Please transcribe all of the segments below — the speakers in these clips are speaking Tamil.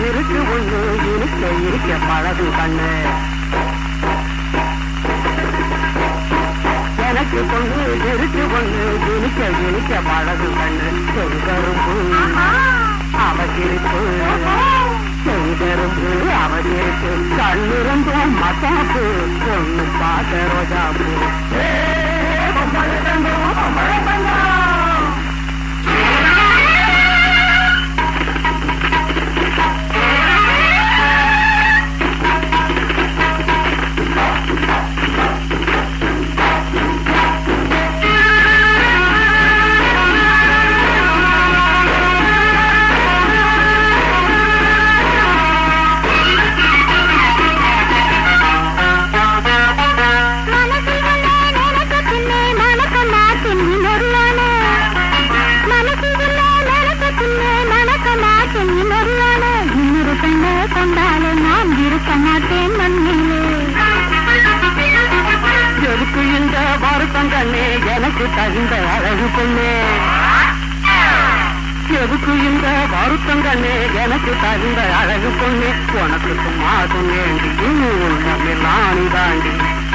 இருக்கு ஒண்ணு இருக்க இருக்க பழகு கண்ணு எனக்கு பொண்ணு இருக்கு ஒண்ணு இனிக்க இனிக்க பழகு கண்ணு செங்கரும்பு அவசிருப்பு செங்கரும்பு அவசிருப்பு கண்ணிரும்பு மசாப்பு பொண்ணு பார்த்த ரோஜாப்பு ஏ, பொம்பளை தங்கம், பொம்பளை தங்கம். கொண்டாலே நான் இருக்க மாட்டேன் மண்ணிலே எதுக்கு இந்த வருத்தம் கண்ணே எனக்கு தகுந்த அழகு பொண்ணே எதுக்கு இந்த வருத்தம் கண்ணே எனக்கு தகுந்த அழகு பொண்ணே உனக்கு சும்மா சொன்னேண்டி உள்ளமெல்லாம் தாண்டி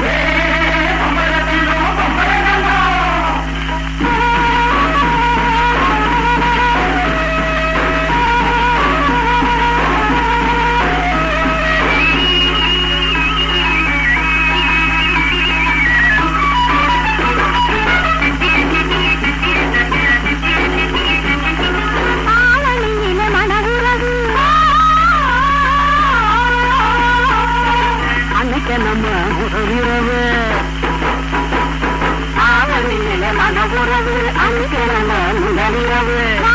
ஆவணியில மனவுறவு அன்னைக்கு நம்ம உறவு ஆவணியில மன உறவு அன்னைக்கு நம்ம முதலிரவு